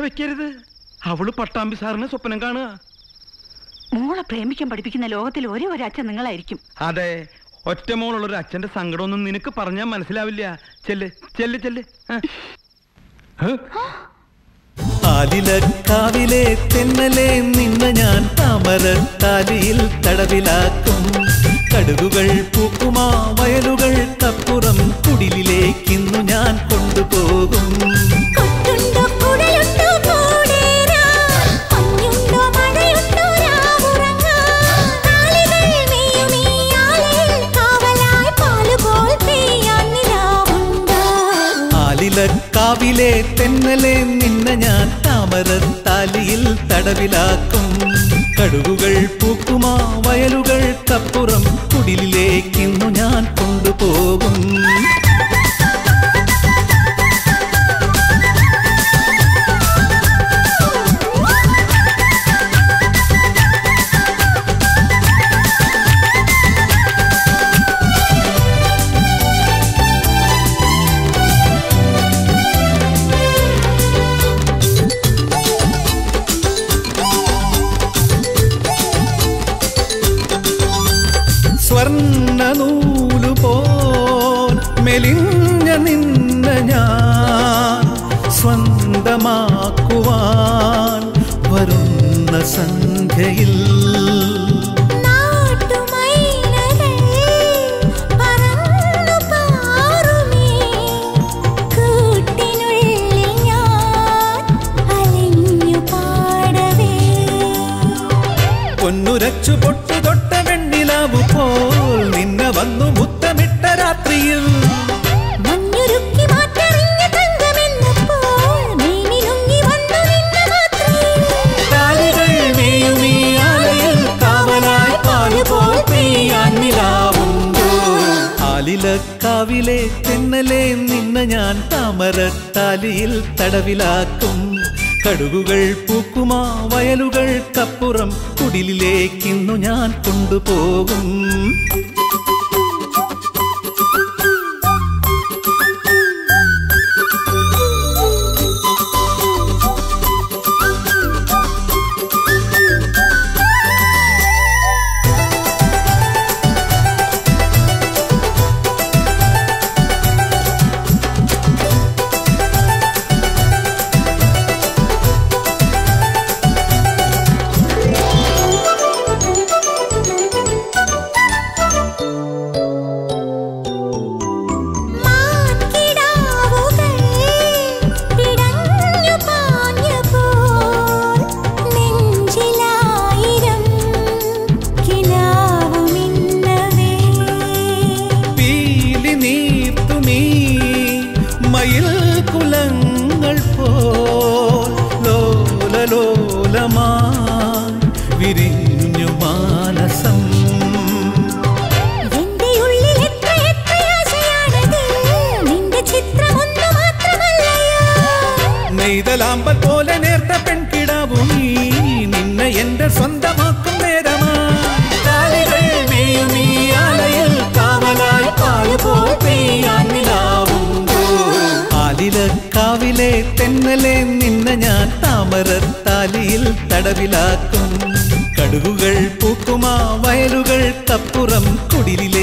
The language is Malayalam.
വെക്കരുത് അവള് പട്ടാമ്പി സാറിന് സ്വപ്നം കാണുക മോളെ പ്രേമിക്കാൻ പഠിപ്പിക്കുന്ന ലോകത്തിൽ ഒരേ ഒരു അച്ഛൻ നിങ്ങളായിരിക്കും അതെ ഒറ്റമോളുള്ള ഒരു അച്ഛന്റെ സങ്കടമൊന്നും നിനക്ക് പറഞ്ഞാൽ മനസ്സിലാവില്ല ചെല്ല് ചെല്ല് ചെല്ല് ആ. ഹ്? ആലിലക്കാവിലെ തെന്നലെ നിന്ന ഞാൻ താമരത്താലിയിൽ തടവിലാക്കും കടുകുകൾ പൂക്കുമാ വയലുകൾക്കപ്പുറം കുടിലിലേക്കിന്നു ഞാൻ കൊണ്ടുപോകും കൊട്ടുണ്ടോ കുടലുണ്ടോ കൂടേരാ മഞ്ഞുണ്ടോ മഴയുണ്ടോ രാവുറങ്ങാൻ നാളികൾ മേയുമീ ആലയിൽ കാവലായി പാലുപോൽ പെയ്യാൻ നിലാവുണ്ടോ ആലിലക്കാവിലെ തെന്നലെ നിന്ന ഞാൻ താമരത്താലിയിൽ തടവിലാക്കും കടുകുകൾ പൂക്കുമാ വയലുകൾക്കപ്പുറം കുടിലിലേക്കിന്നു ഞാൻ കൊണ്ടുപോകും സ്വർണ്ണ നൂലുപോൽ മെലിഞ്ഞ നിന്ന ഞാൻ സ്വന്തമാക്കുവാൻ വരുന്ന സന്ധ്യയിൽ നാട്ടുമൈനകൾ പറന്നു പാറുമേ കൂട്ടിനുള്ളിൽ ഞാൻ അലിഞ്ഞു പാടവേ പൊന്നുരച്ചു പൊട്ടു തൊട്ട വെണ്ണിലാവു പോൽ നിന്നെ വന്നു മുത്തമിട്ട രാത്രിയിൽ മഞ്ഞുരുക്കി മാറ്ററിഞ്ഞ തങ്കമെന്നപ്പോൾ മീനിനുങ്ങി വന്നു നിന്ന മാത്രയിൽ കാലുകൾ മേയുമീ ആലയിൽ കാവലായി പാലുപോൽ പെയ്യാൻ നിലാവുണ്ടോ ആലിലക്കാവിലെ തെന്നലെ നിന്ന ഞാൻ താമരത്താലിയിൽ തടവിലാക്കും കടുകുകൾ പൂക്കുമാ വയലുകൾക്കപ്പുറം കുടിലിലേക്കിന്നു ഞാൻ കൊണ്ടുപോകും മാൻകിടാവുകൾ പിടഞ്ഞു പാഞ്ഞപ്പോൾ നെഞ്ചിലായിരം കിനാവു മിന്നവേ പീലി നീർത്തുമീ മയിൽ കുലങ്ങൾ പോൽ ലോലലോലമായി വിരിഞ്ഞു മാനസം എന്റെ ഉള്ളിൽ എത്ര എത്ര ആശയാണത് നിന്റെ ചിത്രം ഒന്നു മാത്രമല്ലയോ നെയ്തലാമ്പൽ പോലെ നേർത്ത പെൺകിടാവും നീ നിന്നെ എന്റെ സ്വന്തമാക്കും നേരമാലികൾ മേയുമീ ആലയിൽ കാവലായി പാലുപോൽ പെയ്യാൻ നിലാവുണ്ടോ ആലിലക്കാവിലെ തെന്നലെ നിന്നെ ഞാൻ താമരത്താലിയിൽ തടവിലാക്കും കടുകുകൾ പൂക്കുമാ വയലുകൾക്കപ്പുറം കുടിലിലെ